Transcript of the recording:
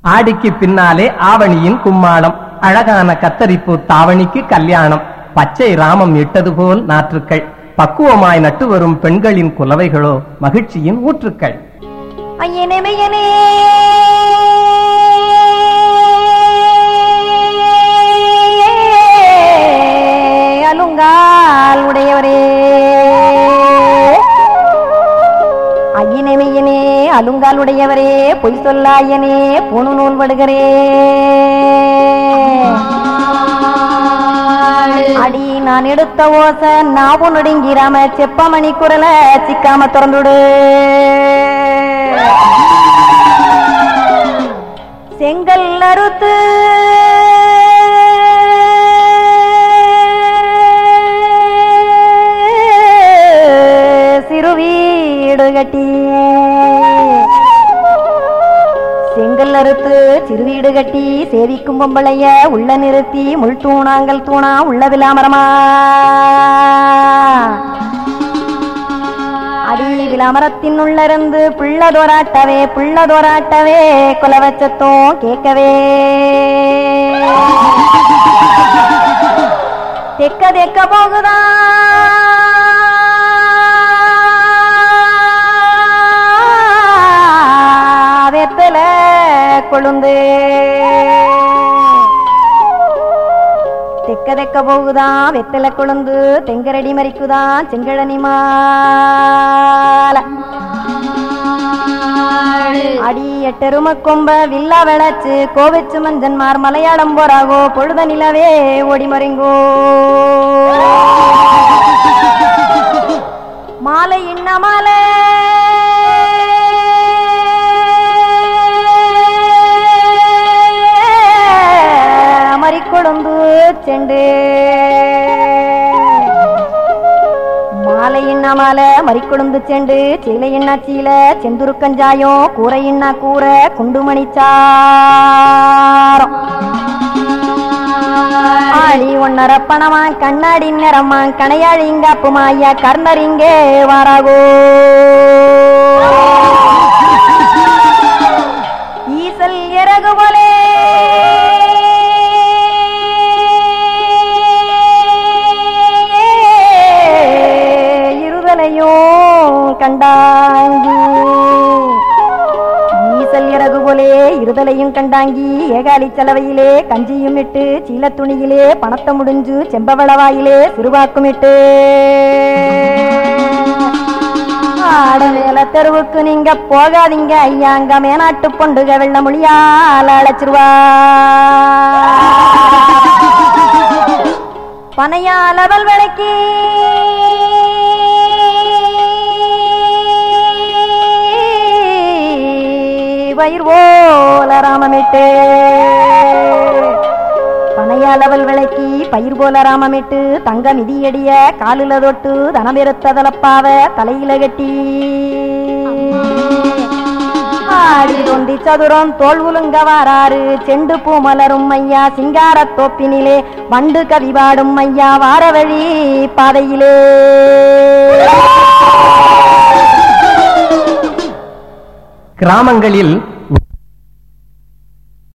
ஆடிக்கு பின்னாலே ஆவணியின் கும்மாளம் அழகான கத்தரிப்பு தாவணிக்கு கல்யாணம் பச்சை ராமம் இட்டது போல் நாற்றுக்கள் பக்குவமாய் நட்டு வரும் பெண்களின் குலவைகளோ மகிழ்ச்சியின் ஊற்றுக்கள் ஐயனே மையனே அலுங்கால் உடையவரே ஐயனே மையனே அலுங்கால் உடையவரே பொய் சொல்லாயனே பூணு நூல் வடுகரே அடி நான் எடுத்த ஓச நாவு நடுங்கிறாம செப்பமணி குரல சிக்காம திறந்துடு செங்கல் அறுத்து சிறு வீடு கட்டி செங்கல் அறுத்து சிறு வீடு கட்டி சேவிக்கும் பொம்பளைய உள்ள நிறுத்தி முள் தூணாங்கல் தூணா உள்ள விலாமரமா அடி விலாமரத்தின் உள்ளிருந்து பிள்ளதோராட்டவே பிள்ளதோராட்டவே குலவச்சத்தும் கேட்கவே தெக்க தெக்க போகுதா வெத்தல கொழுந்து தெக்க தெக்க போகுதான் வெத்தல கொழுந்து தெங்கரடி மறிக்குதான் செங்கழனி மால அடி எட்டெரும கொம்ப வில்லா விளச்சு கோவிச்சு மஞ்சன்மார் மலையாளம் போறாகோ பொழுத நிலவே ஓடி மறைங்கோ மாலை இன்ன மாலை மறிக்கொழுந்து செண்டு மாலை என்ன மாலை மறிக்கொழுந்து செண்டு சீலை என்ன சீல செந்துருக்கஞ்சாயம் கூரை என்ன கூரை குண்டுமணி சாரம் ஆளி ஒன்னர பணமா கண்ணாடி நிறமா கணையாழிங்க அப்புமாயா கர்ணரிங்கே வாராகோ ஈசல் இறகு போலே இருதலையும் கண்டாங்கி ஈசல் இறகு போலே இருதலையும் கண்டாங்கி ஏகாலி செலவையிலே கஞ்சியும் இட்டு சீல துணியிலே பணத்தை முடிஞ்சு செம்பவளவாயிலே சிறுவாக்கும் இட்டு ஆட மேல தெருவுக்கு நீங்க போகாதீங்க ஐயாங்க மேனாட்டு பொண்டுக வெள்ள மொழியால் அழைச்சிருவா பனையால் அவள் விளக்கி வயிர் போல ராமமிட்டு பனையால் அவள் விளக்கி பயிர் போல ராமமிட்டு தங்க மிதியடிய காலில தொட்டு தனமிருத்த தலப்பாவ தலையில கட்டி ஆடி தொண்டி சதுரம் தோல் உலுங்க வாராறு செண்டு பூ மலரும் ஐயா சிங்காரத் தோப்பினிலே வண்டு கவி பாடும் ஐயா வார வழி பாதையிலே கிராமங்களில்